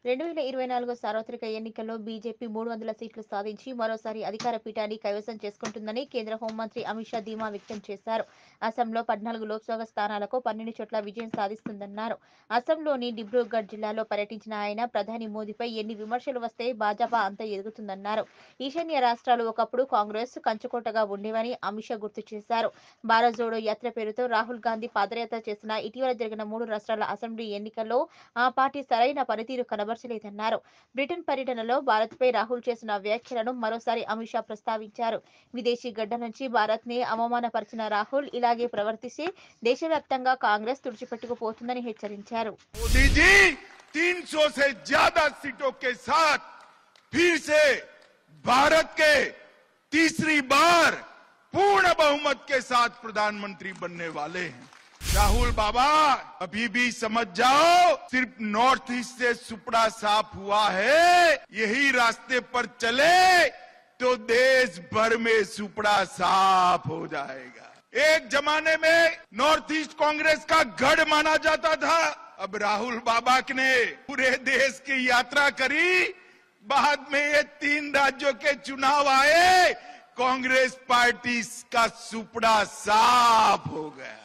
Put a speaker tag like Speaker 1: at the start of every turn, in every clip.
Speaker 1: రెండు వేల ఇరవై నాలుగు సార్వత్రిక ఎన్నికల్లో బీజేపీ మూడు వందల సీట్లు సాధించి మరోసారి అధికార పీఠాన్ని కైవసం చేసుకుంటుందని కేంద్ర హోంమంత్రి అమిత్ షా ధీమా వ్యక్తం చేశారు అసెంబ్లీలో పద్నాలుగు లోక్సభ స్థానాలకు పన్నెండు చోట్ల విజయం సాధిస్తుందన్నారు అసెంబ్లీలోని డిబ్రూగఢ్ జిల్లాలో పర్యటించిన ఆయన ప్రధాని మోదీపై ఎన్ని విమర్శలు వస్తే భాజపా అంత ఎదుగుతుందన్నారు ఈశాన్య రాష్ట్రాలు ఒకప్పుడు కాంగ్రెస్ కంచుకోటగా ఉండేవని అమిత్ షా గుర్తు చేశారు భారత్ జోడో యాత్ర పేరుతో రాహుల్ గాంధీ పాదయాత్ర చేసిన ఇటీవల జరిగిన మూడు రాష్ట్రాల అసెంబ్లీ ఎన్నికల్లో ఆ పార్టీ సరైన పనితీరు కనబరచలేదన్నారు బ్రిటన్ పర్యటనలో భారత్పై రాహుల్ చేసిన వ్యాఖ్యలను మరోసారి అమిత్ షా ప్రస్తావించారు విదేశీ గడ్డ నుంచి భారత్ ని అవమానపరిచిన రాహుల్ ఇలాగే ప్రవర్తిస్తే దేశవ్యాప్తంగా కాంగ్రెస్ తుడిచిపెట్టుకుపోతుందని హెచ్చరించారు
Speaker 2: मोदी जी 300 से ज्यादा सीटों के साथ फिर से भारत के तीसरी बार पूर्ण बहुमत के साथ प्रधानमंत्री बनने वाले हैं राहुल बाबा अभी भी समझ जाओ सिर्फ नॉर्थ ईस्ट से सुपड़ा साफ हुआ है यही रास्ते पर चले तो देश भर में सुपड़ा साफ हो जाएगा एक जमाने में नॉर्थ ईस्ट कांग्रेस का गढ़ माना जाता था अब राहुल बाबा ने पूरे देश की यात्रा करी बाद में ये तीन राज्यों के चुनाव आए कांग्रेस पार्टी का सुपड़ा साफ हो गया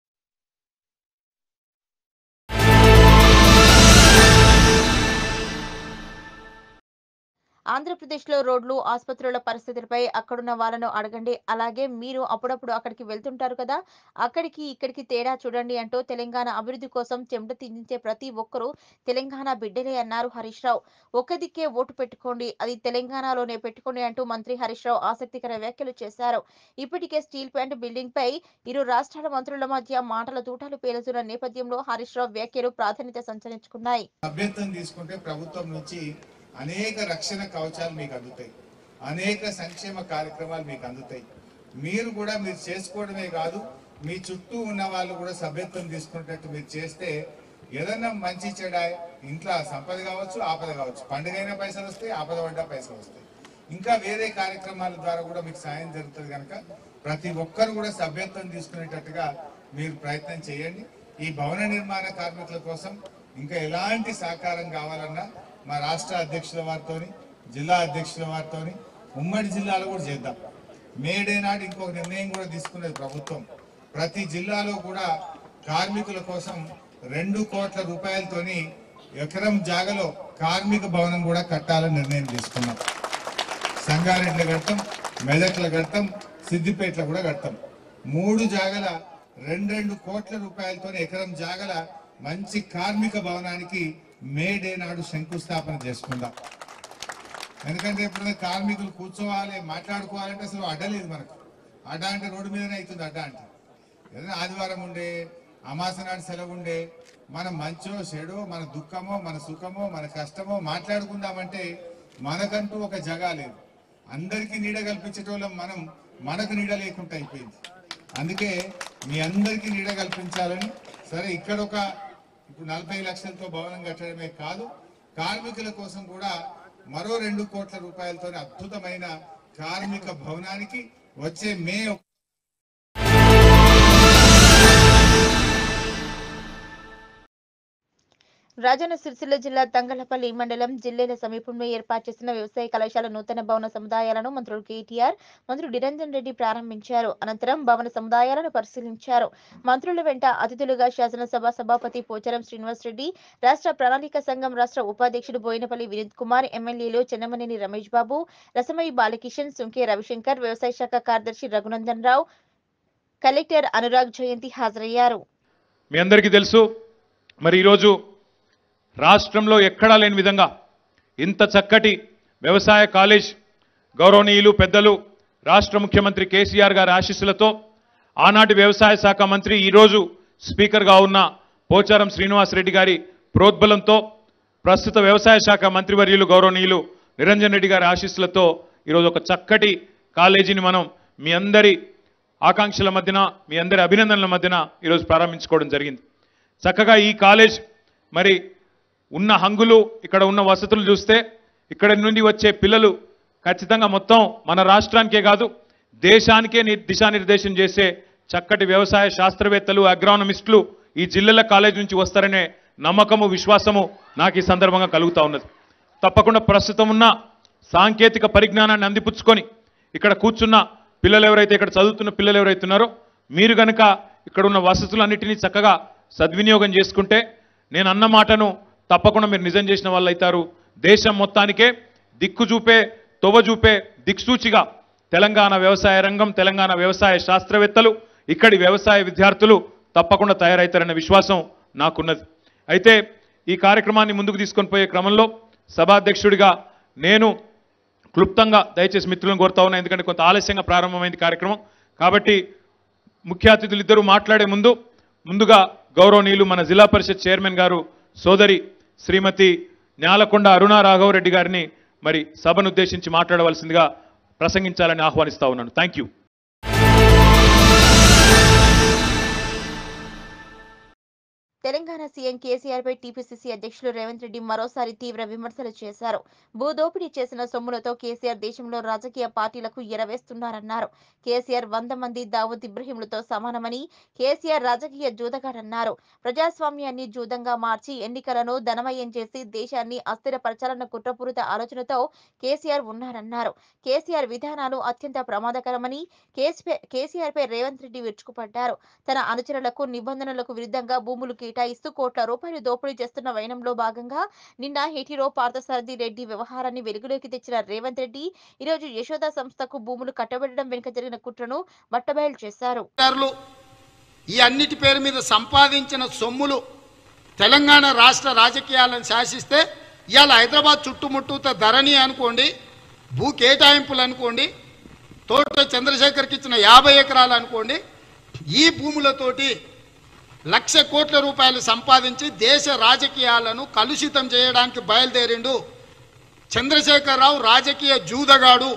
Speaker 1: ఆంధ్రప్రదేశ్లో రోడ్లు ఆసుపత్రుల పరిస్థితులపై అక్కడున్న వాళ్ళను అడగండి అలాగే మీరు అప్పుడప్పుడు అక్కడికి వెళ్తుంటారు కదా అక్కడికి ఇక్కడికి తేడా చూడండి అంటూ తెలంగాణ అభివృద్ధి కోసం చెమట తిండించే ప్రతి ఒక్కరూ తెలంగాణ బిడ్డలే అన్నారు హరీష్ రావు ఒక్క దిక్కే ఓటు పెట్టుకోండి అది తెలంగాణలోనే పెట్టుకోండి అంటూ మంత్రి హరీష్ రావు ఆసక్తికర వ్యాఖ్యలు చేశారు ఇప్పటికే స్టీల్ ప్లాంట్ బిల్డింగ్ పై ఇరు రాష్ట్రాల మంత్రుల మధ్య మాటల తూటాలు పేలుతున్న నేపథ్యంలో హరీష్ రావు వ్యాఖ్యలు ప్రాధాన్యత సంచరించుకున్నాయి
Speaker 3: అభ్యర్థన తీసుకుంటే ప్రభుత్వం నుంచి అనేక రక్షణ కవచాలు మీకు అందుతాయి అనేక సంక్షేమ కార్యక్రమాలు మీకు అందుతాయి మీరు కూడా మీరు చేసుకోవడమే కాదు మీ చుట్టూ ఉన్న వాళ్ళు కూడా సభ్యత్వం తీసుకునేటట్టు మీరు చేస్తే ఏదన్నా మంచి చెడ ఇంట్లో సంపద కావచ్చు ఆపద కావచ్చు పండుగైన పైసలు వస్తాయి ఆపద పడ్డా పైసలు వస్తాయి ఇంకా వేరే కార్యక్రమాల ద్వారా కూడా మీకు సాయం జరుగుతుంది కనుక ప్రతి ఒక్కరు కూడా సభ్యత్వం తీసుకునేటట్టుగా మీరు ప్రయత్నం చేయండి ఈ భవన నిర్మాణ కార్మికుల కోసం ఇంకా ఎలాంటి సహకారం కావాలన్నా మా రాష్ట్ర అధ్యక్షుల వారితోని జిల్లా అధ్యక్షుల వారితోని ఉమ్మడి జిల్లాలో కూడా చేద్దాం మేడే నాడు ఇంకొక నిర్ణయం కూడా తీసుకున్నది ప్రభుత్వం ప్రతి జిల్లాలో కూడా కార్మికుల కోసం రెండు కోట్ల రూపాయలతోని ఎకరం జాగలో కార్మిక భవనం కూడా కట్టాలని నిర్ణయం తీసుకున్నాం సంగారెడ్డిలో కడతాం మెదక్లో కడతాం సిద్దిపేటలో కూడా కడతాం మూడు జాగల రెండు రెండు కోట్ల రూపాయలతో ఎకరం జాగల మంచి కార్మిక భవనానికి మే డే నాడు శంకుస్థాపన చేసుకుందాం ఎందుకంటే ఎప్పుడైనా కార్మికులు కూర్చోవాలి మాట్లాడుకోవాలంటే అసలు అడ్డలేదు మనకు అడ్డ అంటే రోడ్డు మీదనే అవుతుంది అడ్డ అంటే ఏదైనా ఆదివారం ఉండే అమాస నాడు సెలవు ఉండే మన మంచో చెడో మన దుఃఖమో మన సుఖమో మన కష్టమో మాట్లాడుకుందామంటే మనకంటూ ఒక జగా లేదు అందరికీ నీడ కల్పించేటోళ్ళం మనం మనకు నీడ లేకుండా అయిపోయింది అందుకే మీ అందరికీ నీడ కల్పించాలని సరే ఇక్కడ ఒక ఇప్పుడు నలభై లక్షలతో భవనం కట్టడమే కాదు కార్మికుల కోసం కూడా మరో రెండు కోట్ల రూపాయలతో అద్భుతమైన కార్మిక భవనానికి వచ్చే మే ఒక-
Speaker 1: రాజన్న సిరిసిల్ల జిల్లా తంగలపల్లి మండలం జిల్లేల సమీపంలో ఏర్పాటు చేసిన వ్యవసాయ కళాశాల నూతన భవన సముదాయాలను మంత్రులు కేటీఆర్ మంత్రులు నిరంజన్ రెడ్డి ప్రారంభించారు అనంతరం భవన సముదాయాలను పరిశీలించారు మంత్రుల వెంట అతిథులుగా శాసనసభ సభాపతి పోచారం శ్రీనివాస్ రెడ్డి రాష్ట్ర ప్రణాళిక సంఘం రాష్ట్ర ఉపాధ్యక్షుడు బోయినపల్లి వినోద్ కుమార్ ఎమ్మెల్యేలు చెన్నమనేని రమేష్ బాబు రసమయి బాలకిషన్ సుంకే రవిశంకర్ వ్యవసాయ శాఖ కార్యదర్శి రఘునందన్ రావు కలెక్టర్ అనురాగ్ జయంతి హాజరయ్యారు
Speaker 4: మీ అందరికీ తెలుసు మరి ఈరోజు రాష్ట్రంలో ఎక్కడా లేని విధంగా ఇంత చక్కటి వ్యవసాయ కాలేజ్ గౌరవనీయులు పెద్దలు రాష్ట్ర ముఖ్యమంత్రి కేసీఆర్ గారి ఆశీస్సులతో ఆనాటి వ్యవసాయ శాఖ మంత్రి ఈరోజు స్పీకర్గా ఉన్న పోచారం శ్రీనివాసరెడ్డి గారి ప్రోద్బలంతో ప్రస్తుత వ్యవసాయ శాఖ మంత్రివర్యులు గౌరవనీయులు నిరంజన్ రెడ్డి గారి ఆశీస్సులతో ఈరోజు ఒక చక్కటి కాలేజీని మనం మీ అందరి ఆకాంక్షల మధ్యన మీ అందరి అభినందనల మధ్యన ఈరోజు ప్రారంభించుకోవడం జరిగింది చక్కగా ఈ కాలేజ్ మరి ఉన్న హంగులు ఇక్కడ ఉన్న వసతులు చూస్తే ఇక్కడ నుండి వచ్చే పిల్లలు ఖచ్చితంగా మొత్తం మన రాష్ట్రానికే కాదు దేశానికే ని- దిశానిర్దేశం చేసే చక్కటి వ్యవసాయ శాస్త్రవేత్తలు అగ్రానమిస్టులు ఈ జిల్లాల కాలేజ్ నుంచి వస్తారనే నమ్మకము విశ్వాసము నాకు ఈ సందర్భంగా కలుగుతా ఉన్నది తప్పకుండా ప్రస్తుతం ఉన్న సాంకేతిక పరిజ్ఞానాన్ని అందిపుచ్చుకొని ఇక్కడ కూర్చున్న పిల్లలు ఎవరైతే ఇక్కడ చదువుతున్న పిల్లలు ఎవరైతే ఉన్నారో మీరు గనక ఇక్కడ ఉన్న వసతులన్నిటినీ చక్కగా సద్వినియోగం చేసుకుంటే నేను అన్న మాటను తప్పకుండా మీరు నిజం చేసిన వాళ్ళు అవుతారు దేశం మొత్తానికే దిక్కు చూపే తొవ చూపే దిక్సూచిగా తెలంగాణ వ్యవసాయ రంగం తెలంగాణ వ్యవసాయ శాస్త్రవేత్తలు ఇక్కడి వ్యవసాయ విద్యార్థులు తప్పకుండా తయారవుతారన్న విశ్వాసం నాకున్నది అయితే ఈ కార్యక్రమాన్ని ముందుకు తీసుకొని పోయే క్రమంలో సభాధ్యక్షుడిగా నేను క్లుప్తంగా దయచేసి మిత్రులను కోరుతా ఉన్నా ఎందుకంటే కొంత ఆలస్యంగా ప్రారంభమైంది కార్యక్రమం కాబట్టి ముఖ్య అతిథులు ఇద్దరు మాట్లాడే ముందు ముందుగా గౌరవనీయులు మన జిల్లా పరిషత్ చైర్మన్ గారు సోదరి శ్రీమతి న్యాలకొండ అరుణా రాఘవరెడ్డి గారిని మరి సభను ఉద్దేశించి మాట్లాడవలసిందిగా ప్రసంగించాలని ఆహ్వానిస్తా ఉన్నాను thank you
Speaker 1: Telangana CM KCR పై టీపీసీసీ అధ్యక్షులు రేవంత్ రెడ్డి మరోసారి తీవ్ర విమర్శలు చేశారు భూదోపిడీ చేసిన సొమ్ములతో కేసీఆర్ దేశంలో రాజకీయ పార్టీలకు ఎరవేస్తున్నారన్నారు కేసీఆర్ వంద మంది దావూద్ ఇబ్రహీంలతో సమానమని కేసీఆర్ రాజకీయ జూదగాడన్నారు ప్రజాస్వామ్యాన్ని జూదంగా మార్చి ఎన్నికలను ధనమయం చేసి దేశాన్ని అస్థిరపరచాలన్న కుట్రపూరిత ఆలోచనతో కేసీఆర్ ఉన్నారన్నారు కేసీఆర్ విధానాలు అత్యంత ప్రమాదకరమని కేసీఆర్ పై రేవంత్ రెడ్డి విరుచుకుపడ్డారు తన అనుచరులకు నిబంధనలకు విరుద్ధంగా భూములు కేటాయిస్తూ కోట్ల రూపాయలు దోపిడీ చేస్తున్న వైనంలో భాగంగా నిన్న హెటిరో పార్థసారథి రెడ్డి వ్యవహారాన్ని వెలుగులోకి తెచ్చిన రేవంత్ రెడ్డి ఈరోజు యశోద సంస్థకు భూములు కట్టబెట్టడం వెనుక జరిగిన కుట్రను బట్టబయలు చేశారు
Speaker 5: అధికారులు ఈ అన్నిటి పేరు మీద సంపాదించిన సొమ్ములు తెలంగాణ రాష్ట్ర రాజకీయాలను శాసిస్తే ఇవాళ హైదరాబాద్ చుట్టుముట్టూత ధరణి అనుకోండి భూ కేటాయింపులు అనుకోండి తోట చంద్రశేఖర్కి ఇచ్చిన యాభై ఎకరాలు అనుకోండి ఈ భూములతోటి లక్ష కోట్ల రూపాయలు సంపాదించి దేశ రాజకీయాలను కలుషితం చేయడానికి బయలుదేరిండు చంద్రశేఖరరావు రాజకీయ జూదగాడు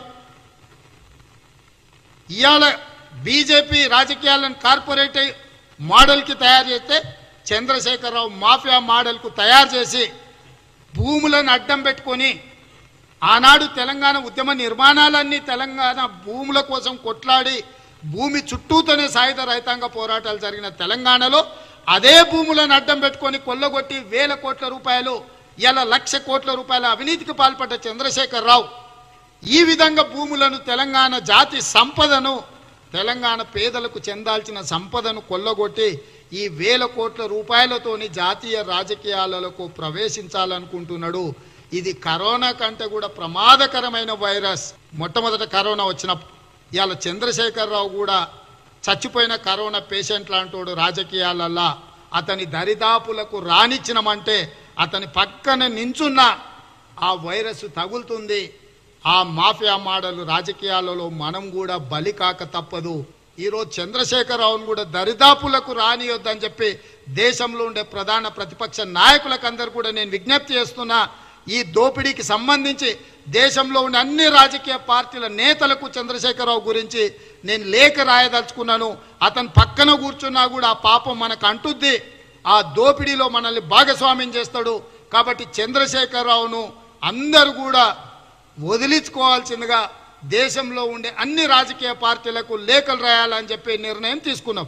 Speaker 5: ఇవాళ బీజేపీ రాజకీయాలను కార్పొరేట్ మోడల్కి తయారు చేస్తే చంద్రశేఖరరావు మాఫియా మోడల్కు తయారు చేసి భూములను అడ్డం పెట్టుకొని ఆనాడు తెలంగాణ ఉద్యమ నిర్మాణాలన్నీ తెలంగాణ భూముల కోసం కొట్లాడి భూమి చుట్టూతోనే సాయుధ రైతాంగ పోరాటాలు జరిగిన తెలంగాణలో అదే భూములను అడ్డం పెట్టుకొని కొల్లగొట్టి వేల కోట్ల రూపాయలు ఇలా లక్ష కోట్ల రూపాయల అవినీతికి పాల్పడ్డ చంద్రశేఖరరావు ఈ విధంగా భూములను తెలంగాణ జాతి సంపదను తెలంగాణ పేదలకు చెందాల్సిన సంపదను కొల్లగొట్టి ఈ వేల కోట్ల రూపాయలతోని జాతీయ రాజకీయాలకు ప్రవేశించాలనుకుంటున్నాడు ఇది కరోనా కంటే కూడా ప్రమాదకరమైన వైరస్ మొట్టమొదట కరోనా వచ్చిన ఇవాళ చంద్రశేఖరరావు కూడా చచ్చిపోయిన కరోనా పేషెంట్ లాంటోడు రాజకీయాలల్లా అతని దరిదాపులకు రానిచ్చినమంటే అతని పక్కన నించున్న ఆ వైరస్ తగులుతుంది ఆ మాఫియా మాడలు రాజకీయాలలో మనం కూడా బలి కాక తప్పదు ఈరోజు చంద్రశేఖరరావును కూడా దరిదాపులకు రానియొద్దని చెప్పి దేశంలో ఉండే ప్రధాన ప్రతిపక్ష నాయకులకు అందరు కూడా నేను విజ్ఞప్తి చేస్తున్నా ఈ దోపిడీకి సంబంధించి దేశంలో ఉన్న అన్ని రాజకీయ పార్టీల నేతలకు చంద్రశేఖరరావు గురించి నేను లేఖ రాయదలుచుకున్నాను అతను పక్కన కూర్చున్నా కూడా ఆ పాపం మనకు అంటుద్ది ఆ దోపిడీలో మనల్ని భాగస్వామ్యం చేస్తాడు కాబట్టి చంద్రశేఖరరావును అందరూ కూడా వదిలించుకోవాల్సిందిగా దేశంలో ఉండే అన్ని రాజకీయ పార్టీలకు లేఖలు రాయాలని చెప్పి నిర్ణయం తీసుకున్నాం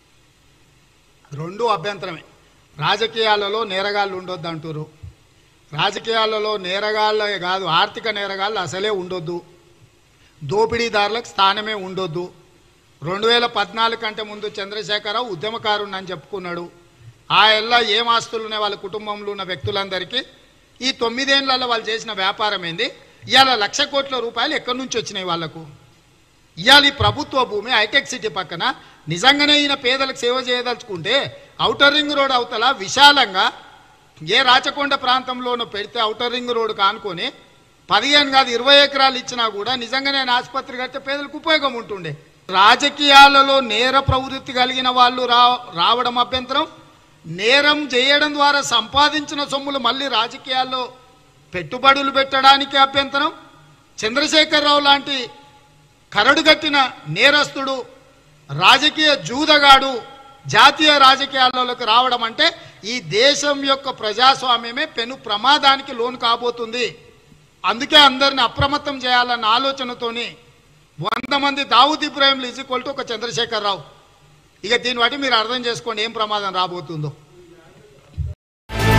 Speaker 5: రెండు అభ్యంతరమే రాజకీయాలలో నేరగాళ్ళు ఉండొద్దు అంటారు రాజకీయాలలో నేరగాళ్ళే కాదు ఆర్థిక నేరగాళ్ళు అసలే ఉండొద్దు దోపిడీదారులకు స్థానమే ఉండొద్దు రెండు వేల పద్నాలుగు కంటే ముందు చంద్రశేఖరరావు ఉద్యమకారుణ్ణి అని చెప్పుకున్నాడు ఆ ఎల్లా ఏం ఆస్తులు ఉన్నాయి వాళ్ళ కుటుంబంలో ఉన్న వ్యక్తులందరికీ ఈ తొమ్మిదేళ్లలో వాళ్ళు చేసిన వ్యాపారం ఏంది ఇవాళ లక్ష కోట్ల రూపాయలు ఎక్కడి నుంచి వచ్చినాయి వాళ్లకు ఇవాళ ఈ ప్రభుత్వ భూమి హైటెక్ సిటీ పక్కన నిజంగానే ఈయన పేదలకు సేవ చేయదలుచుకుంటే ఔటర్ రింగ్ రోడ్ అవతల విశాలంగా ఏ రాచకొండ ప్రాంతంలోనూ పెడితే ఔటర్ రింగ్ రోడ్ కానుకొని పదిహేను కాదు ఇరవై ఎకరాలు ఇచ్చినా కూడా నిజంగానే ఆయన ఆసుపత్రి కడితే పేదలకు ఉపయోగం ఉంటుండే రాజకీయాలలో నేర ప్రవృత్తి కలిగిన వాళ్ళు రా రావడం అభ్యంతరం నేరం చేయడం ద్వారా సంపాదించిన సొమ్ములు మళ్ళీ రాజకీయాల్లో పెట్టుబడులు పెట్టడానికి అభ్యంతరం చంద్రశేఖరరావు లాంటి కరడుగట్టిన నేరస్తుడు రాజకీయ జూదగాడు జాతీయ రాజకీయాలలోకి రావడం అంటే ఈ దేశం యొక్క ప్రజాస్వామ్యమే పెను ప్రమాదానికి లోను కాబోతుంది అందుకే అందరిని అప్రమత్తం చేయాలన్న ఆలోచనతోని వంద మంది దావుద్ ఇబ్రాహింలు ఈజ్ ఈక్వల్ టు ఒక చంద్రశేఖరరావు ఇక దీన్ని బట్టి మీరు అర్థం చేసుకోండి ఏం ప్రమాదం రాబోతుందో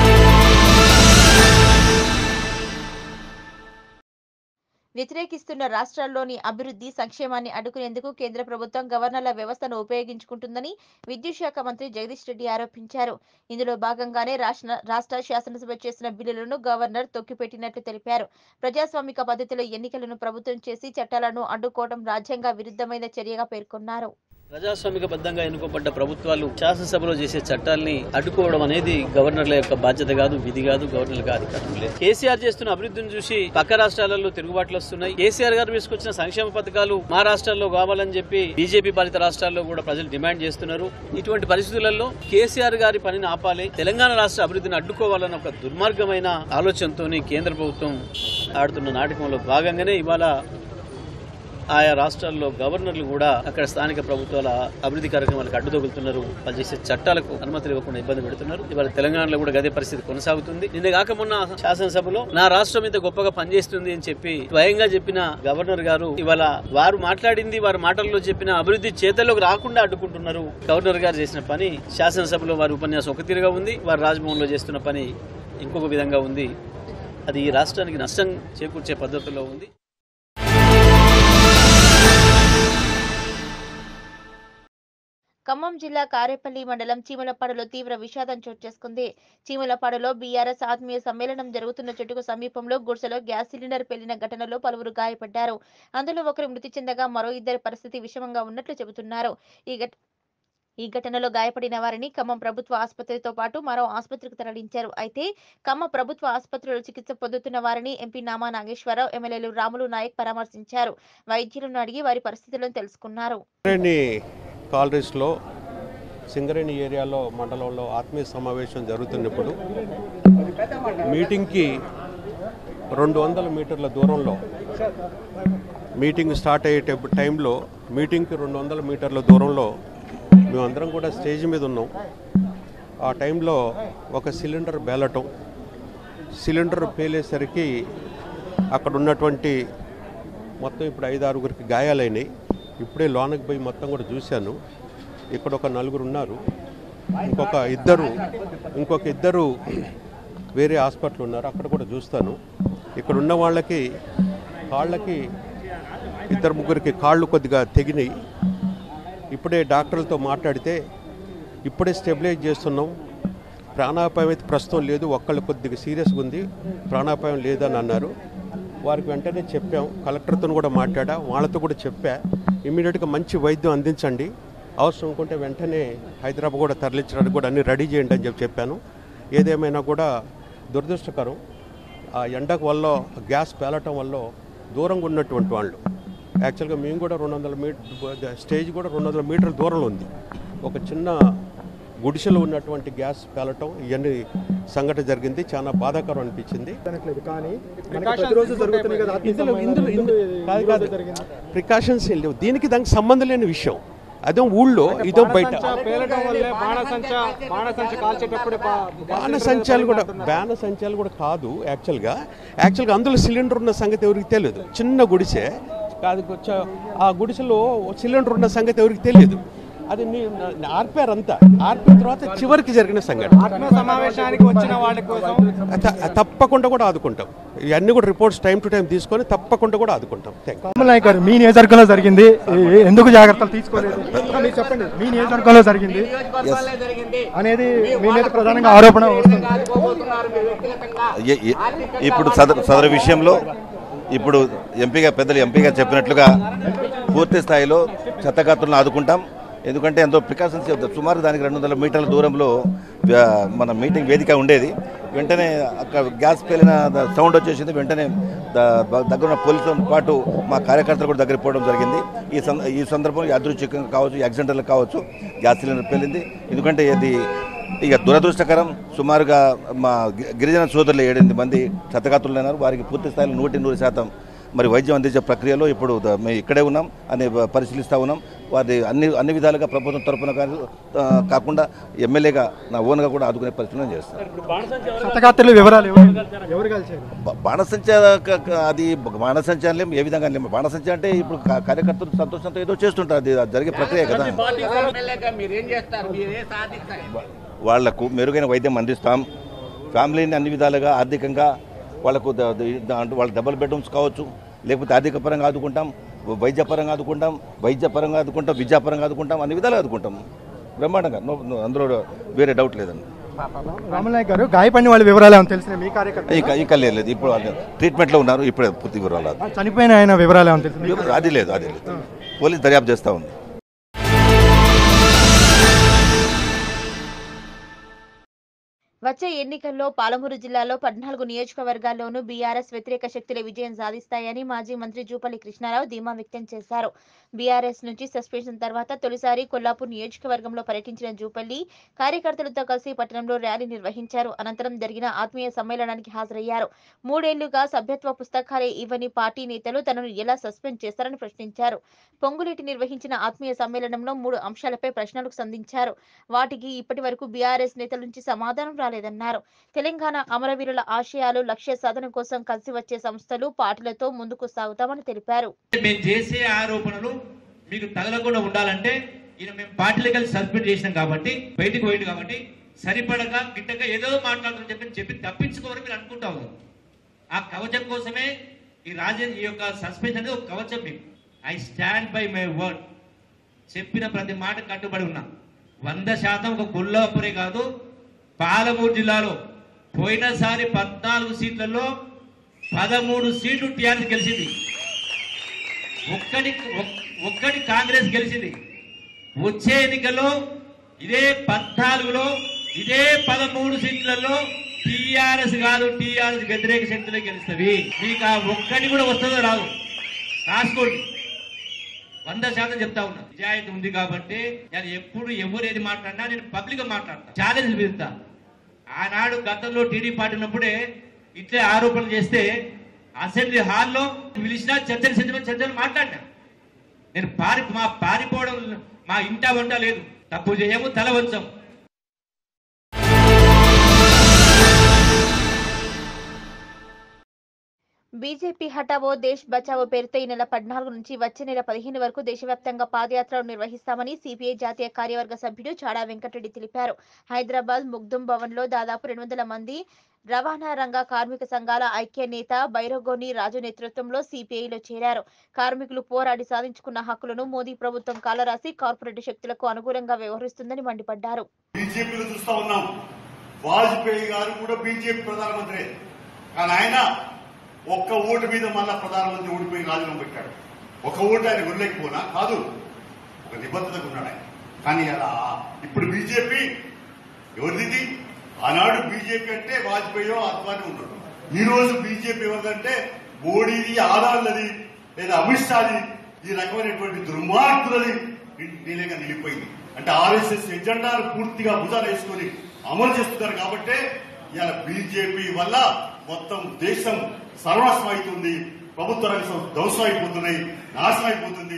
Speaker 1: వ్యతిరేకిస్తున్న రాష్ట్రాల్లోని అభివృద్ధి సంక్షేమాన్ని అడ్డుకునేందుకు కేంద్ర ప్రభుత్వం గవర్నర్ల వ్యవస్థను ఉపయోగించుకుంటుందని విద్యుత్ శాఖ మంత్రి జగదీష్ రెడ్డి ఆరోపించారు ఇందులో భాగంగానే రాష్ట్ర రాష్ట్ర శాసనసభ చేసిన బిల్లులను గవర్నర్ తొక్కిపెట్టినట్లు తెలిపారు ప్రజాస్వామిక పద్ధతిలో ఎన్నికలను ప్రభుత్వం చేసి చట్టాలను అడ్డుకోవడం రాజ్యాంగ విరుద్ధమైన చర్యగా పేర్కొన్నారు
Speaker 6: ప్రజాస్వామిక బద్దంగా ఎన్నుకోబడ్డ ప్రభుత్వాలు శాసనసభలో చేసే చట్టాల్ని అడ్డుకోవడం అనేది గవర్నర్ల యొక్క బాధ్యత కాదు విధి కాదు గవర్నర్లకు అధికారం లేదు కేసీఆర్ చేస్తున్న అభివృద్ధిని చూసి పక్క రాష్ట్రాలలో తిరుగుబాట్లు వస్తున్నాయి కేసీఆర్ గారు తీసుకొచ్చిన సంక్షేమ పథకాలు మా రాష్ట్రాల్లో కావాలని చెప్పి బీజేపీ పాలిత రాష్ట్రాల్లో కూడా ప్రజలు డిమాండ్ చేస్తున్నారు ఇటువంటి పరిస్థితులలో కేసీఆర్ గారి పనిని ఆపాలి తెలంగాణ రాష్ట్ర అభివృద్ధిని అడ్డుకోవాలన్న ఒక దుర్మార్గమైన ఆలోచనతో కేంద్ర ప్రభుత్వం ఆడుతున్న నాటకంలో భాగంగానే ఇవాళ ఆయా రాష్ట్రాల్లో గవర్నర్లు కూడా అక్కడ స్థానిక ప్రభుత్వాల అభివృద్ధి కార్యక్రమాలకు అడ్డు తగులుతున్నారు వాళ్ళు చేసే చట్టాలకు అనుమతులు ఇవ్వకుండా ఇబ్బంది పెడుతున్నారు ఇవాళ తెలంగాణలో కూడా గదే పరిస్థితి కొనసాగుతుంది నిన్న కాక మొన్న శాసనసభలో నా రాష్ట్రం ఇంత గొప్పగా పనిచేస్తుంది అని చెప్పి స్వయంగా చెప్పిన గవర్నర్ గారు ఇవాళ వారు మాట్లాడింది వారి మాటల్లో చెప్పిన అభివృద్ధి చేతల్లోకి రాకుండా అడ్డుకుంటున్నారు గవర్నర్ గారు చేసిన పని శాసనసభలో వారి ఉపన్యాసం ఒక తీరుగా ఉంది వారు రాజ్భవన్లో చేస్తున్న పని ఇంకొక విధంగా ఉంది అది ఈ రాష్ట్రానికి నష్టం చేకూర్చే పద్ధతిలో ఉంది
Speaker 1: ఖమ్మం జిల్లా కారేపల్లి మండలం చీమలపాడులో తీవ్ర విషాదం చోటు చేసుకుంది చీమలపాడులో బీఆర్ఎస్ ఆత్మీయ సమ్మేళనం జరుగుతున్న చెట్టుకు సమీపంలో గుడిసెలో గ్యాస్ సిలిండర్ పేలిన ఘటనలో పలువురు గాయపడ్డారు అందులో ఒకరు మృతి చెందగా మరో ఇద్దరి పరిస్థితి విషమంగా ఉన్నట్లు చెబుతున్నారు ఈ ఘట ఈ ఘటనలో గాయపడిన వారిని ఖమ్మం ప్రభుత్వ ఆసుపత్రితో పాటు మరో ఆసుపత్రికి తరలించారు అయితే ఖమ్మం ప్రభుత్వ ఆసుపత్రిలో చికిత్స పొందుతున్న వారిని ఎంపీ నామా నాగేశ్వరరావు ఎమ్మెల్యేలు రాములు నాయక్ పరామర్శించారు వైద్యులను అడిగి వారి పరిస్థితులను తెలుసుకున్నారు
Speaker 7: సింగరేణి కాలరీస్లో సింగరేణి ఏరియాలో మండలంలో ఆత్మీయ సమావేశం జరుగుతున్నప్పుడు మీటింగ్కి రెండు వందల మీటర్ల దూరంలో మీటింగ్ స్టార్ట్ అయ్యే టైప్- టైంలో మీటింగ్కి రెండు వందల మీటర్ల దూరంలో మేమందరం కూడా స్టేజ్ మీద ఉన్నాం ఆ టైంలో ఒక సిలిండర్ బేలటం సిలిండర్ పేలేసరికి అక్కడ ఉన్నటువంటి మొత్తం ఇప్పుడు ఐదు ఆరుగురికి గాయాలైనాయి ఇప్పుడే లోనకి పోయి మొత్తం కూడా చూశాను ఇక్కడ ఒక నలుగురు ఉన్నారు ఇంకొక ఇద్దరు ఇంకొక ఇద్దరు వేరే హాస్పిటల్ ఉన్నారు అక్కడ కూడా చూస్తాను ఇక్కడ ఉన్న వాళ్ళకి కాళ్ళకి ఇద్దరు ముగ్గురికి కాళ్ళు కొద్దిగా తెగినాయి ఇప్పుడే డాక్టర్లతో మాట్లాడితే ఇప్పుడే స్టెబిలైజ్ చేస్తున్నాం ప్రాణాపాయం అయితే ప్రస్తుతం లేదు ఒక్కళ్ళు కొద్దిగా సీరియస్గా ఉంది ప్రాణాపాయం లేదని అన్నారు వారికి వెంటనే చెప్పాం కలెక్టర్తో కూడా మాట్లాడా వాళ్ళతో కూడా చెప్పా ఇమీడియట్గా మంచి వైద్యం అందించండి అవసరం అనుకుంటే వెంటనే హైదరాబాద్ కూడా తరలించడానికి కూడా అన్ని రెడీ చేయండి అని చెప్పి చెప్పాను ఏదేమైనా కూడా దురదృష్టకరం ఆ ఎండకు వల్ల గ్యాస్ పేలటం వల్ల దూరంగా ఉన్నటువంటి వాళ్ళు యాక్చువల్గా మేము కూడా రెండు వందల మీటర్ స్టేజ్ కూడా రెండు వందల మీటర్ల దూరంలో ఉంది ఒక చిన్న గుడిసెలో ఉన్నటువంటి గ్యాస్ పేలటం ఇవన్నీ సంఘటన జరిగింది చాలా బాధాకరం అనిపించింది
Speaker 8: అనట్లేదు కానీ మనకి ప్రతిరోజు జరుగుతున్నాయి కదా ఆత్మీయ
Speaker 7: ఇందులో
Speaker 8: సమ్మేళనాలు.
Speaker 7: ఇందులో
Speaker 8: ఎందుకు
Speaker 7: ఇందులో కాదు
Speaker 8: ఈ రోజు
Speaker 7: కాదు
Speaker 8: జరిగింది?
Speaker 7: ప్రికాషన్స్ ఏం లేవు దీనికి దానికి సంబంధం లేని విషయం అదే ఊళ్ళో ఇదో బయట
Speaker 8: బాణసంచా పేలటం వల్లే బాణసంచ బాణసంచ కాల్చేటప్పుడే బా- గ్యాస్
Speaker 7: బాణ
Speaker 8: సిలిండర్
Speaker 7: సంచాలు కూడా
Speaker 8: అంటున్నారు.
Speaker 7: బాణ సంచాలు కూడా కాదు యాక్చువల్గా యాక్చువల్గా అందులో సిలిండర్ ఉన్న సంగతి ఎవరికి తెలియదు చిన్న గుడిసె కాదు చ- ఆ గుడిసెలో సిలిండర్ ఉన్న సంగతి ఎవరికి తెలియదు అది నీ- నా- ఆర్పారు అంతా ఆర్పిన తర్వాత చివరికి జరిగిన సంఘటన
Speaker 8: ఆత్మ సమావేశానికి వచ్చిన వాళ్ళ కోసం
Speaker 7: త- తప్పకుండా కూడా ఆదుకుంటాం ఇవన్నీ కూడా రిపోర్ట్స్ టైం టు టైం తీసుకొని తప్పకుండా కూడా ఆదుకుంటాం థ్యాంక్
Speaker 8: కమల్ నాయక్ గారు మీ నియోజకవర్గంలో జరిగింది ఏ- ఎందుకు జాగ్రత్తలు తీసుకోలేదు ఆ, మీరు చెప్పండి మీ నియోజకవర్గంలో జరిగింది అనేది మీ మీద ప్రధానంగా ఆరోపణ వస్తుంది
Speaker 9: ఏ- ఏ- ఇప్పుడు సదరు సదరు విషయంలో ఇప్పుడు ఎంపీగా పెద్దలు ఎంపీగా చెప్పినట్లుగా పూర్తి స్థాయిలో చెత్తగాత్రులను ఆదుకుంటాం ఎందుకంటే ఎంతో ప్రికాషన్స్ సుమారు దానికి రెండు వందల మీటర్ల దూరంలో వ్య- మన మీటింగ్ వేదిక ఉండేది వెంటనే అక్కడ గ్యాస్ పేలిన ద- సౌండ్ వచ్చేసింది వెంటనే ద- బ- దగ్గర ఉన్న పోలీసులతో పాటు మా కార్యకర్తలు కూడా దగ్గర పోవడం జరిగింది ఈ సం ఈ సందర్భంలో యాదృచ్ఛికంగా కావచ్చు యాక్సిడెంటల్ కావచ్చు గ్యాస్ సిలిండర్ పేలింది ఎందుకంటే ఇది ఇక దురదృష్టకరం సుమారుగా మా గి- గిరిజన సోదరులు ఏడెనిమిది మంది క్షతగాతులైనారు వారికి పూర్తి స్థాయిలో నూటి నూరు శాతం మరి వైద్యం అందించే ప్రక్రియలో ఇప్పుడు ద- మేము ఇక్కడే ఉన్నాం అని బ- పరిశీలిస్తూ ఉన్నాం వారి అన్ని అన్ని విధాలుగా ప్రభుత్వం తరపున కానీ ఆ, కాకుండా ఎమ్మెల్యేగా నా ఓన్గా కూడా ఆదుకునే పరిస్థితులు నేను చేస్తాను
Speaker 8: శతగాత్రుల వివరాలు ఎవరు ఎవరు కలిసారు
Speaker 9: బ- బాణసంచ క- క- అది బ- బాణసంచ అనలేం ఏ విధంగా అనలేం బాణసంచ అంటే ఇప్పుడు కా- కార్యకర్తలు సంతోషంతో ఏదో చేస్తుంటారు అది అది జరిగే ప్రక్రియ కదా వాళ్లకు మెరుగైన వైద్యం అందిస్తాం ఫ్యామిలీని అన్ని విధాలుగా ఆర్థికంగా వాళ్ళకు ద- ద- ద- అంటే వాళ్ళ డబుల్ బెడ్రూమ్స్ కావచ్చు లేకపోతే ఆర్థిక పరంగా ఆదుకుంటాం వైద్యపరంగా ఆదుకుంటాం వైద్యపరంగా ఆదుకుంటాం విద్యాపరంగా ఆదుకుంటాం అన్ని విధాలు ఆదుకుంటాం బ్రహ్మాండంగా నో నో, అందులో వేరే డౌట్ లేదండి
Speaker 8: రామనాయక్ గారు గాయపడిన వాళ్ళ వివరాలు ఏమైనా తెలిసిన మీ కార్యకర్త
Speaker 9: ఇంకా ఇంకా లేదు లేదు. ఇప్పుడు వాళ్ళు ట్రీట్మెంట్లో ఉన్నారు ఇప్పుడే పూర్తి వివరాలు రాదు.
Speaker 8: చనిపోయిన ఆయన వివరాలు ఏమైనా తెలిసిన
Speaker 9: అది లేదు అది లేదు పోలీస్ దర్యాప్తు చేస్తూ ఉంది
Speaker 1: వచ్చే ఎన్నికల్లో పాలమూరు జిల్లాలో పద్నాలుగు నియోజకవర్గాల్లోనూ బీఆర్ఎస్ వ్యతిరేక శక్తులే విజయం సాధిస్తాయని మాజీ మంత్రి జూపల్లి కృష్ణారావు ధీమా వ్యక్తం చేశారు బీఆర్ఎస్ నుంచి సస్పెన్షన్ తర్వాత తొలిసారి కొల్లాపూర్ నియోజకవర్గంలో పర్యటించిన జూపల్లి కార్యకర్తలతో కలిసి పట్టణంలో ర్యాలీ నిర్వహించారు అనంతరం జరిగిన ఆత్మీయ సమ్మేళనానికి హాజరయ్యారు మూడేళ్లుగా సభ్యత్వ పుస్తకాలే ఇవ్వని పార్టీ నేతలు తనను ఎలా సస్పెండ్ చేశారని ప్రశ్నించారు పొంగులేటి నిర్వహించిన ఆత్మీయ సమ్మేళనంలో మూడు అంశాలపై ప్రశ్నలకు సంధించారు వాటికి ఇప్పటి వరకు బీఆర్ఎస్ నేతల నుంచి సమాధానం రాలేదన్నారు తెలంగాణ అమరవీరుల ఆశయాలు లక్ష్య సాధన కోసం కలిసి వచ్చే సంస్థలు పార్టీలతో ముందుకు సాగుతామని తెలిపారు
Speaker 10: మేము చేసే ఆరోపణలు మీకు తగలకుండా ఉండాలంటే ఈయన మేము పార్టీలు కలిసి సస్పెండ్ చేసినాం కాబట్టి బయటికి పోయింది కాబట్టి సరిపడక గిట్టక ఏదో మాట్లాడుతుందని చెప్పి చెప్పి తప్పించుకోవాలని మీరు అనుకుంటా ఉన్నారు ఆ కవచం కోసమే ఈ రాజ ఈ యొక్క సస్పెన్షన్ అనేది ఒక కవచం మీకు I stand by my word చెప్పిన ప్రతి మాట కట్టుబడి ఉన్నా వంద శాతం ఒక కొల్లాపురే కాదు పాలమూరు జిల్లాలో పోయినసారి పద్నాలుగు సీట్లలో పదమూడు సీట్లు టీఆర్ఎస్ గెలిచింది ఒక్కడి ఒక్- ఒక్కడి కాంగ్రెస్ గెలిచింది వచ్చే ఎన్నికల్లో ఇదే పద్నాలుగులో ఇదే పదమూడు సీట్లలో టీఆర్ఎస్ కాదు టీఆర్ఎస్ వ్యతిరేక శక్తులే గెలుస్తవి మీకు ఆ ఒక్కటి కూడా వస్తుందో రాదు రాసుకోండి వంద శాతం చెప్తా ఉన్నా నిజాయితీ ఉంది కాబట్టి నేను ఎప్పుడు ఎవరు ఏది మాట్లాడినా నేను పబ్లిక్ గా మాట్లాడతా ఛాలెంజ్ పిలుస్తా ఆనాడు గతంలో టీడీ పార్టీ ఉన్నప్పుడే ఇట్లే ఆరోపణలు చేస్తే అసెంబ్లీ హాల్లో పిలిచినా చర్చలు చర్చలు చర్చలు మాట్లాడినా నేను పారి మా పారిపోవడం మా ఇంట వంట లేదు తప్పు చేయము తల వంచం
Speaker 1: బీజేపీ హటావో దేశ్ బచావో పేరుతో ఈ నెల పద్నాలుగు నుంచి వచ్చే నెల పదిహేను వరకు దేశవ్యాప్తంగా పాదయాత్రలు నిర్వహిస్తామని సిపిఐ జాతీయ కార్యవర్గ సభ్యుడు చాడా వెంకటరెడ్డి తెలిపారు హైదరాబాద్ ముగ్దుం భవన్ లో దాదాపు రెండు వందల మంది రవాణా రంగ కార్మిక సంఘాల ఐక్య నేత బైరోగోని రాజు నేతృత్వంలో సిపిఐలో చేరారు కార్మికులు పోరాడి సాధించుకున్న హక్కులను మోదీ ప్రభుత్వం కాలరాసి కార్పొరేట్ శక్తులకు అనుకూలంగా వ్యవహరిస్తుందని మండిపడ్డారు
Speaker 11: బీజేపీలో చూస్తా ఉన్నాం వాజ్పేయి గారు కూడా బీజేపీ ప్రధానమంత్రి కానీ ఆయన ఒక్క ఓటు మీద మళ్ళా ప్రధానమంత్రి ఓడిపోయి రాజీనామా పెట్టాడు ఒక ఓటు ఆయన వెళ్ళలేకపోనా కాదు ఒక నిబద్ధతకు ఉన్నాడు ఆయన కానీ అలా ఇప్పుడు బీజేపీ ఎవరిది ఆనాడు బీజేపీ అంటే వాజ్పేయో అద్వాని ఉంటాడు ఈ రోజు బీజేపీ ఎవరిదంటే మోడీది ఆదాళ్ళది లేదా అమిత్ షాది ఈ రకమైనటువంటి దుర్మార్గులది నీలేగా నిలిపోయింది అంటే ఆర్ఎస్ఎస్ ఎజెండాను పూర్తిగా భుజాలు వేసుకొని అమలు చేస్తున్నారు కాబట్టే ఇలా బీజేపీ వల్ల మొత్తం దేశం సర్వనాశనం అవుతుంది ప్రభుత్వ రంగ సంస్థ ధ్వంసం అయిపోతున్నాయి నాశనం అయిపోతుంది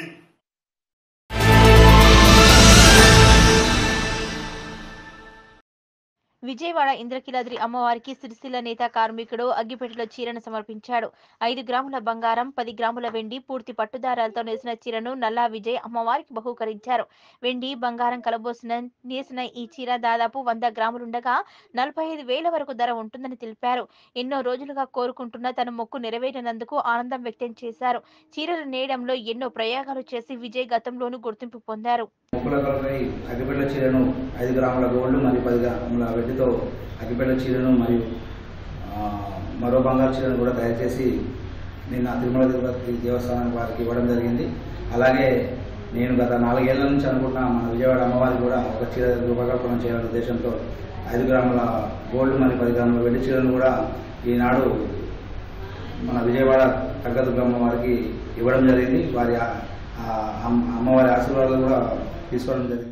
Speaker 1: విజయవాడ ఇంద్రకీలాద్రి అమ్మవారికి సిరిసిల్ల నేత కార్మికుడు అగ్గిపెట్టెలో చీరను సమర్పించాడు ఐదు గ్రాముల బంగారం పది గ్రాముల వెండి పూర్తి పట్టుదారాలతో నేసిన చీరను నల్లా విజయ్ అమ్మవారికి బహూకరించారు వెండి బంగారం కలబోసిన నేసిన ఈ చీర దాదాపు వంద గ్రాములుండగా నలభై ఐదు వేల వరకు ధర ఉంటుందని తెలిపారు ఎన్నో రోజులుగా కోరుకుంటున్న తన మొక్కు నెరవేరినందుకు ఆనందం వ్యక్తం చేశారు చీరలు నేయడంలో ఎన్నో ప్రయోగాలు చేసి విజయ్ గతంలోనూ గుర్తింపు పొందారు
Speaker 12: ముక్కుల కొలపై అగ్గిపెట్ల చీరను ఐదు గ్రాముల గోల్డ్ మరియు పది గ్రాముల వెండితో అగ్గిపెట్ల చీరను మరియు ఆ, మరో బంగారు చీరను కూడా తయారు చేసి నిన్న తిరుమల తిరుపతి దేవస్థానం వారికి ఇవ్వడం జరిగింది అలాగే నేను గత నాలుగేళ్ల నుంచి అనుకుంటున్న మన విజయవాడ అమ్మవారికి కూడా ఒక చీర రూపకల్పన చేయాలనే ఉద్దేశంతో ఐదు గ్రాముల గోల్డ్ మరియు పది గ్రాముల వెండి చీరను కూడా ఈనాడు మన విజయవాడ కనకదుర్గమ్మ వారికి ఇవ్వడం జరిగింది వారి ఆ- ఆ అమ్మ- అమ్మవారి ఆశీర్వాదాలు కూడా తీసుకోవడం జరిగింది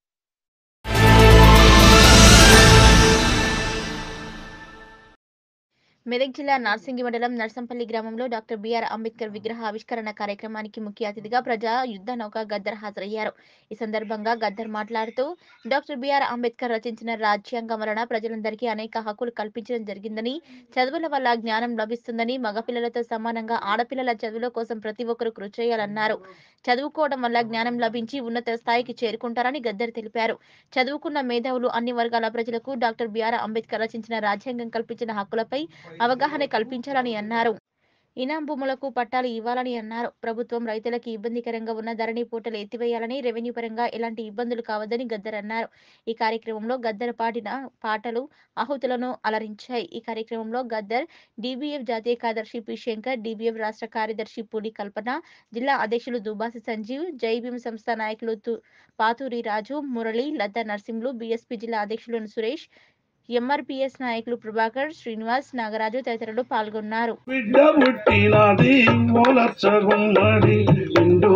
Speaker 1: మెదక్ జిల్లా నార్సింగి మండలం నర్సంపల్లి గ్రామంలో డాక్టర్ బిఆర్ అంబేద్కర్ విగ్రహ ఆవిష్కరణ కార్యక్రమానికి ముఖ్య అతిథిగా ప్రజా యుద్ధ నౌక గద్దర్ హాజరయ్యారు ఈ సందర్భంగా గద్దర్ మాట్లాడుతూ డాక్టర్ బిఆర్ అంబేద్కర్ రచించిన రాజ్యాంగం వలన ప్రజలందరికీ అనేక హక్కులు కల్పించడం జరిగిందని చదువుల వల్ల జ్ఞానం లభిస్తుందని మగపిల్లలతో సమానంగా ఆడపిల్లల చదువుల కోసం ప్రతి ఒక్కరూ కృషి చేయాలన్నారు చదువుకోవడం వల్ల జ్ఞానం లభించి ఉన్నత స్థాయికి చేరుకుంటారని గద్దర్ తెలిపారు చదువుకున్న మేధావులు అన్ని వర్గాల ప్రజలకు డాక్టర్ బిఆర్ అంబేద్కర్ రచించిన రాజ్యాంగం కల్పించిన హక్కులపై అవగాహన కల్పించాలని అన్నారు ఇనాం భూములకు పట్టాలు ఇవ్వాలని అన్నారు ప్రభుత్వం రైతులకు ఇబ్బందికరంగా ఉన్న ధరణి పూటలు ఎత్తివేయాలని రెవెన్యూ పరంగా ఎలాంటి ఇబ్బందులు కావద్దని గద్దర్ అన్నారు ఈ కార్యక్రమంలో గద్దర్ పాడిన పాటలు ఆహుతులను అలరించాయి ఈ కార్యక్రమంలో గద్దర్ డీబీఎఫ్ జాతీయ కార్యదర్శి పి శంకర్ డీబీఎఫ్ రాష్ట్ర కార్యదర్శి పూడి కల్పన జిల్లా అధ్యక్షులు దుబాసి సంజీవ్ జై భీమ్ సంస్థ నాయకులు తు- పాతూరి రాజు మురళి లతా నర్సింహులు బీఎస్పీ జిల్లా అధ్యక్షులు సురేష్ ఎంఆర్పీఎస్ నాయకులు ప్రభాకర్ శ్రీనివాస్ నాగరాజు తదితరులు పాల్గొన్నారు
Speaker 13: బిడ్డ పుట్టినది మొలచ్చ గుమ్మడి నిండు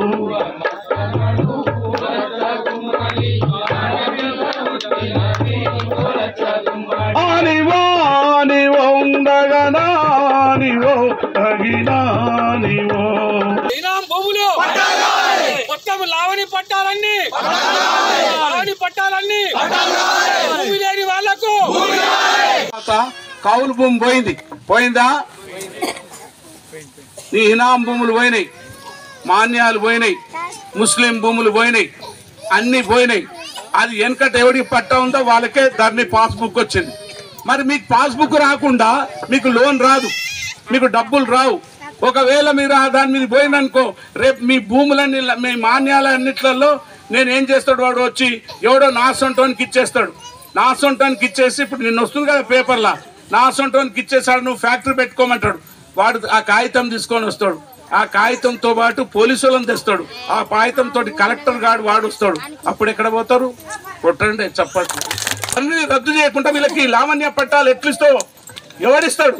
Speaker 13: ఆనివో ఆనివో ఉండగనానివో తగినానివో
Speaker 14: ఇనాం భూములు మొత్తం లావణి పట్టాలన్నీ లావణి పట్టాలన్నీ భూమి లేని వాళ్లకు
Speaker 13: కౌలు భూమి పోయింది పోయిందా నీ ఇనాం భూములు పోయినాయి మాన్యాలు పోయినాయి ముస్లిం భూములు పోయినాయి అన్ని పోయినాయి అది వెనకట ఎవడికి పట్ట ఉందో వాళ్ళకే ధరని పాస్బుక్ వచ్చింది మరి మీకు పాస్బుక్ రాకుండా మీకు లోన్ రాదు మీకు డబ్బులు రావు ఒకవేళ మీరు ఆ దాని మీద పోయిందనుకో రేపు మీ భూములన్నీ మీ మాన్యాలన్నిట్లలో నేను ఏం చేస్తాడు వాడు వచ్చి ఎవడో నా సొంటానికి ఇచ్చేస్తాడు నా సొంటానికి ఇచ్చేసి ఇప్పుడు నిన్న వస్తుంది కదా పేపర్లా నా సొంటానికి ఇచ్చేసాడు నువ్వు ఫ్యాక్టరీ పెట్టుకోమంటాడు వాడు ఆ కాగితం తీసుకొని వస్తాడు ఆ కాగితంతో పాటు పోలీసు వాళ్ళని తెస్తాడు ఆ కాగితం తోటి కలెక్టర్ గాడు వాడు వస్తాడు అప్పుడు ఎక్కడ పోతారు కొట్టండి చెప్పండి అన్ని రద్దు చేయకుండా వీళ్ళకి లావణ్య పట్టాలు ఎట్లిస్తావు ఎవరిస్తాడు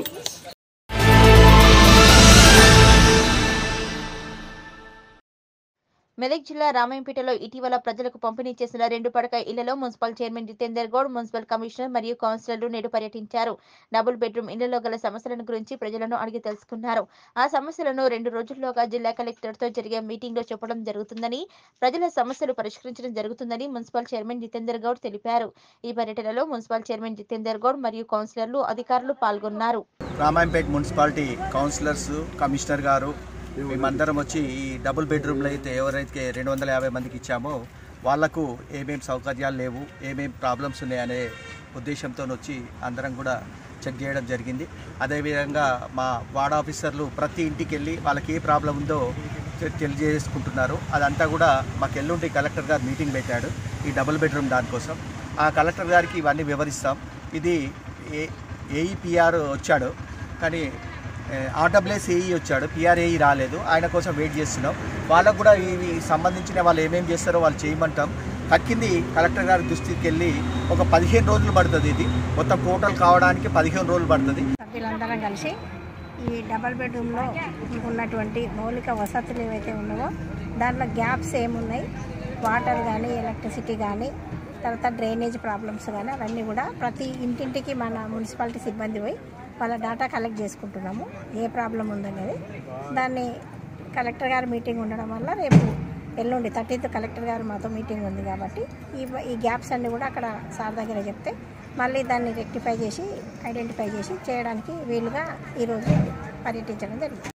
Speaker 1: మెదక్ జిల్లా రామాయంపేటలో ఇటీవల ప్రజలకు పంపిణీ చేసిన రెండు పడక ఇళ్లలో municipal chairman Jitender Goud municipal commissioner మరియు కౌన్సిలర్లు నేడు పర్యటించారు డబుల్ బెడ్రూమ్ ఇళ్లలో గల సమస్యలను గురించి ప్రజలను అడిగి తెలుసుకున్నారు ఆ సమస్యలను రెండు రోజుల్లోగా జిల్లా కలెక్టర్తో జరిగే మీటింగ్ లో చెప్పడం జరుగుతుందని ప్రజల సమస్యలు పరిష్కరించడం జరుగుతుందని మున్సిపల్ చైర్మన్ జితేందర్ గౌడ్ తెలిపారు ఈ పర్యటనలో మున్సిపల్ చైర్మన్ జితేందర్ గౌడ్ మరియు కౌన్సిలర్లు అధికారులు పాల్గొన్నారు
Speaker 15: రామాయంపేట్ మున్సిపాలిటీ కౌన్సిలర్స్ కమిషనర్ గారు మేమందరం వచ్చి ఈ డబుల్ బెడ్రూమ్లు అయితే ఎవరైతే రెండు వందల యాభై మందికి ఇచ్చామో వాళ్లకు ఏమేం సౌకర్యాలు లేవు ఏమేం ప్రాబ్లమ్స్ ఉన్నాయనే ఉద్దేశంతో వచ్చి అందరం కూడా చెక్ చేయడం జరిగింది అదేవిధంగా మా వార్డ్ ఆఫీసర్లు ప్రతి ఇంటికి వెళ్ళి వాళ్ళకి ఏ ప్రాబ్లం ఉందో తె- తెలియజేసుకుంటున్నారు అదంతా కూడా మాకు ఎల్లుండి కలెక్టర్ గారు మీటింగ్ పెట్టాడు ఈ డబుల్ బెడ్రూమ్ దానికోసం ఆ కలెక్టర్ గారికి ఇవన్నీ వివరిస్తాం ఇది ఏ ఏఈపిఆర్ వచ్చాడు కానీ ఆర్డబ్ల్యూఎస్ ఏఈ వచ్చాడు పిఆర్ఏఈ రాలేదు ఆయన కోసం వెయిట్ చేస్తున్నాం వాళ్ళకు కూడా ఇవి సంబంధించిన వాళ్ళు ఏమేమి చేస్తారో వాళ్ళు చేయమంటాం కక్కింది కలెక్టర్ గారి దృష్టికి వెళ్ళి ఒక పదిహేను రోజులు పడుతుంది ఇది మొత్తం టోటల్ కావడానికి పదిహేను రోజులు పడుతుంది
Speaker 16: సభ్యులందరం కలిసి ఈ డబల్ బెడ్రూమ్లో ఉన్నటువంటి మౌలిక వసతులు ఏవైతే ఉన్నావో దాంట్లో గ్యాప్స్ ఏమున్నాయి వాటర్ కానీ ఎలక్ట్రిసిటీ కానీ తర్వాత డ్రైనేజ్ ప్రాబ్లమ్స్ కానీ అవన్నీ కూడా ప్రతి ఇంటింటికి మన మున్సిపాలిటీ సిబ్బంది పోయి వాళ్ళ డేటా కలెక్ట్ చేసుకుంటున్నాము ఏ ప్రాబ్లం ఉందనేది దాన్ని కలెక్టర్ గారి మీటింగ్ ఉండడం వల్ల రేపు ఎల్లుండి థర్టీన్త్ కలెక్టర్ గారు మాతో మీటింగ్ ఉంది కాబట్టి ఈ ఈ గ్యాప్స్ అన్నీ కూడా అక్కడ సార్ దగ్గర చెప్తే మళ్ళీ దాన్ని రెక్టిఫై చేసి ఐడెంటిఫై చేసి చేయడానికి వీలుగా ఈరోజు పర్యటించడం జరిగింది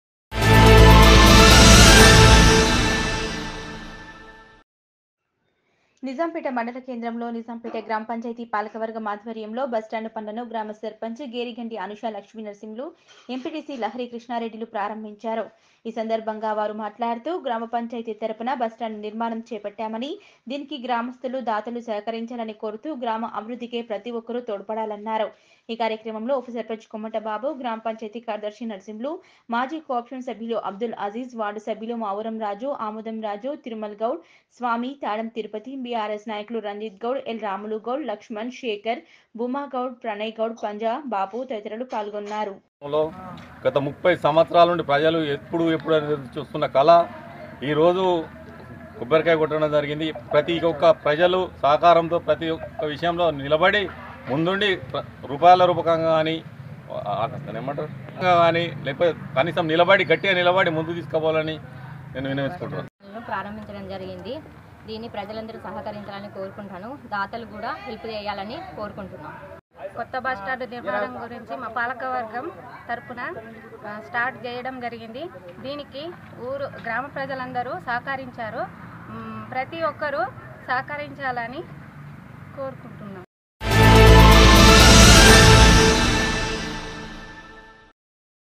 Speaker 1: నిజాంపేట మండల కేంద్రంలో నిజాంపేట గ్రామ పంచాయతీ పాలకవర్గం ఆధ్వర్యంలో బస్టాండ్ పనులను గ్రామ సర్పంచ్ గేరిగంటి అనుష లక్ష్మీ నరసింహులు ఎంపీటీసీ లహరి కృష్ణారెడ్డిలు ప్రారంభించారు ఈ సందర్భంగా వారు మాట్లాడుతూ గ్రామ పంచాయతీ తరపున బస్టాండ్ నిర్మాణం చేపట్టామని దీనికి గ్రామస్తులు దాతలు సహకరించాలని కోరుతూ గ్రామ అభివృద్ధికే ప్రతి ఒక్కరూ తోడ్పడాలన్నారు ఈ కార్యక్రమంలో ఉప సర్పంచ్ కొమ్మట బాబు గ్రామ పంచాయతీ కార్యదర్శి నరసింహులు మాజీ కోఆప్షన్ సభ్యులు అబ్దుల్ అజీజ్ వార్డు సభ్యులు మావురం రాజు ఆముదం రాజు తిరుమల్ గౌడ్ స్వామి తాడం తిరుపతి బీఆర్ఎస్ నాయకులు రంజిత్ గౌడ్ ఎల్ రాములు గౌడ్ లక్ష్మణ్ శేఖర్ భూమా గౌడ్ ప్రణయ్ గౌడ్ పంజా బాబు తదితరులు పాల్గొన్నారు
Speaker 17: లో గత ముప్పై సంవత్సరాల నుండి ప్రజలు ఎప్పుడు ఎప్పుడు అని చూస్తున్న కళ ఈరోజు కొబ్బరికాయ కొట్టడం జరిగింది ప్రతి ఒక్క ప్రజలు సహకారంతో ప్రతి ఒక్క విషయంలో నిలబడి ముందుండి ప్ర- రూపాయల రూపకంగా కానీ ఏమంటారు కానీ లేకపోతే కనీసం నిలబడి గట్టిగా నిలబడి ముందుకు తీసుకుపోవాలని నేను వినవించుకుంటున్నాను
Speaker 18: ను ప్రారంభించడం జరిగింది దీన్ని ప్రజలందరూ సహకరించాలని కోరుకుంటాను దాతలు కూడా హెల్ప్ చేయాలని కోరుకుంటున్నాం
Speaker 19: కొత్త బస్ స్టాండ్ నిర్మాణం గురించి మా పాలకవర్గం తరపున ఆ, స్టార్ట్ చేయడం జరిగింది దీనికి ఊరు గ్రామ ప్రజలందరూ సహకరించారు మ్, ప్రతి ఒక్కరూ సహకరించాలని కోరుకుంటున్నాం
Speaker 1: టీఆర్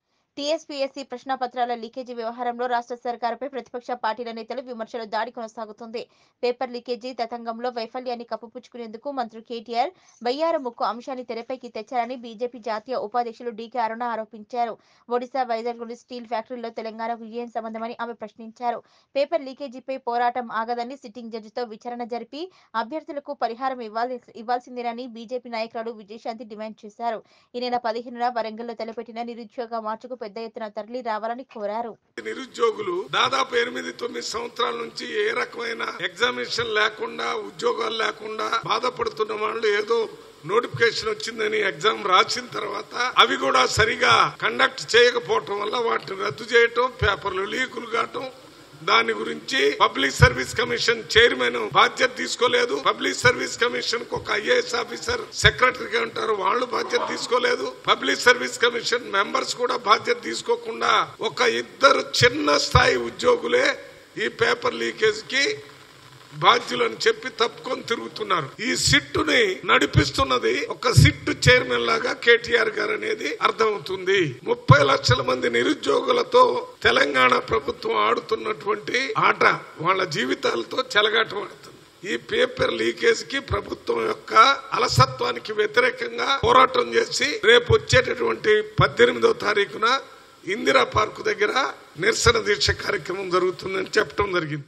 Speaker 1: టీఎస్పీఎస్సీ ప్రశ్నాపత్రాల లీకేజీ వ్యవహారంలో రాష్ట్ర సర్కారుపై ప్రతిపక్ష పార్టీల నేతలు విమర్శల దాడి కొనసాగుతుంది పేపర్ లీకేజీ తతంగంలో వైఫల్యాన్ని కప్పుపుచ్చుకునేందుకు మంత్రి కేటీఆర్ బయ్యార ముక్కు అంశాన్ని తెరపైకి తెచ్చారని బీజేపీ జాతీయ ఉపాధ్యక్షులు డీకే అరుణ ఆరోపించారు ఒడిశా వైజాగ్లోని స్టీల్ ఫ్యాక్టరీలో తెలంగాణకు ఏం సంబంధమని ఆమె ప్రశ్నించారు పేపర్ లీకేజీపై పోరాటం ఆగదని సిట్టింగ్ జడ్జితో విచారణ జరిపి అభ్యర్థులకు పరిహారం ఇవ్వాలి ఇవ్వాల్సిందేనని బీజేపీ నాయకురాలు విజయశాంతి డిమాండ్ చేశారు ఈ నెల పదిహేనున వరంగల్లో తలపెట్టిన నిరుద్యోగ మార్చుకు పెద్ద ఎత్తున తరలి రావాలని కోరారు
Speaker 20: నిరుద్యోగులు దాదాపు ఎనిమిది తొమ్మిది సంవత్సరాల నుంచి ఏ రకమైన ఎగ్జామినేషన్ లేకుండా ఉద్యోగాలు లేకుండా బాధపడుతున్న వాళ్ళు ఏదో నోటిఫికేషన్ వచ్చిందని ఎగ్జామ్ రాసిన తర్వాత అవి కూడా సరిగా కండక్ట్ చేయకపోవటం వల్ల వాటిని రద్దు చేయటం పేపర్లు లీకులు కావటం దాని గురించి పబ్లిక్ సర్వీస్ కమిషన్ చైర్మన్ బాధ్యత తీసుకోలేదు పబ్లిక్ సర్వీస్ కమిషన్ కు ఒక ఐఏఎస్ ఆఫీసర్ సెక్రటరీగా ఉంటారు వాళ్ళు బాధ్యత తీసుకోలేదు పబ్లిక్ సర్వీస్ కమిషన్ మెంబర్స్ కూడా బాధ్యత తీసుకోకుండా ఒక ఇద్దరు చిన్న స్థాయి ఉద్యోగులే ఈ పేపర్ లీకేజ్ కి బాధ్యులని చెప్పి తప్పుకొని తిరుగుతున్నారు ఈ సిట్టుని నడిపిస్తున్నది ఒక సిట్టు చైర్మన్ లాగా కేటీఆర్ గారు అనేది అర్థమవుతుంది ముప్పై లక్షల మంది నిరుద్యోగులతో తెలంగాణ ప్రభుత్వం ఆడుతున్నటువంటి ఆట వాళ్ళ జీవితాలతో చెలగాటం ఆడుతుంది ఈ పేపర్ లీకేజ్ కి ప్రభుత్వం యొక్క అలసత్వానికి వ్యతిరేకంగా పోరాటం చేసి రేపు వచ్చేటటువంటి పద్దెనిమిదో తారీఖున ఇందిరా పార్కు దగ్గర నిరసన దీక్ష కార్యక్రమం జరుగుతుందని చెప్పడం జరిగింది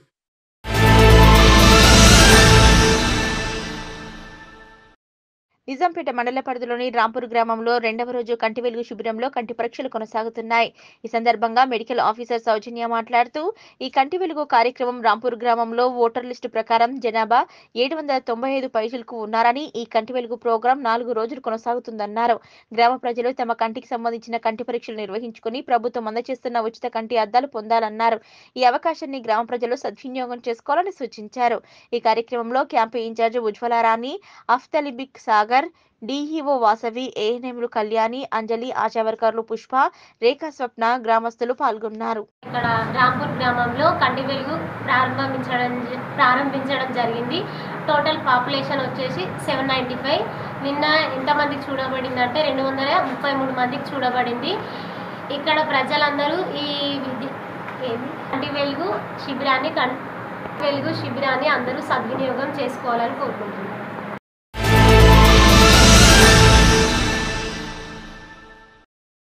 Speaker 1: నిజాంపేట మండల పరిధిలోని రాంపూర్ గ్రామంలో రెండవ రోజు కంటి వెలుగు శిబిరంలో కంటి పరీక్షలు కొనసాగుతున్నాయి ఈ సందర్భంగా మెడికల్ ఆఫీసర్ సౌజన్య మాట్లాడుతూ ఈ కంటి వెలుగు కార్యక్రమం రాంపూర్ గ్రామంలో ఓటర్ లిస్టు ప్రకారం జనాభా ఏడు వందల తొంభై ఐదు పైసలకు ఉన్నారని ఈ కంటి వెలుగు ప్రోగ్రాం నాలుగు రోజులు కొనసాగుతుందన్నారు గ్రామ ప్రజలు తమ కంటికి సంబంధించిన కంటి పరీక్షలు నిర్వహించుకుని ప్రభుత్వం అందజేస్తున్న ఉచిత కంటి అద్దాలు పొందాలన్నారు ఈ అవకాశాన్ని గ్రామ ప్రజలు సద్వినియోగం చేసుకోవాలని సూచించారు ఈ కార్యక్రమంలో క్యాంపు ఇన్ఛార్జ్ ఉజ్వలారాణి అఫ్తలిబిక్ సాగర్ డిఈఓ వాసవి ఏఎన్ఎంలు కళ్యాణి అంజలి ఆశా వర్కర్లు పుష్ప రేఖా స్వప్న గ్రామస్తులు పాల్గొన్నారు
Speaker 21: ఇక్కడ రాంపూర్ గ్రామంలో కంటి వెలుగు ప్రారంభించడం ప్రారంభించడం జరిగింది టోటల్ పాపులేషన్ వచ్చేసి సెవెన్ నైంటీ ఫైవ్ నిన్న ఎంతమందికి చూడబడిందంటే రెండు వందల ముప్పై మూడు మందికి చూడబడింది ఇక్కడ ప్రజలందరూ ఈ విద్య ఏది? కంటి వెలుగు శిబిరాన్ని కం వెలుగు శిబిరాన్ని అందరూ సద్వినియోగం చేసుకోవాలని కోరుకుంటున్నాను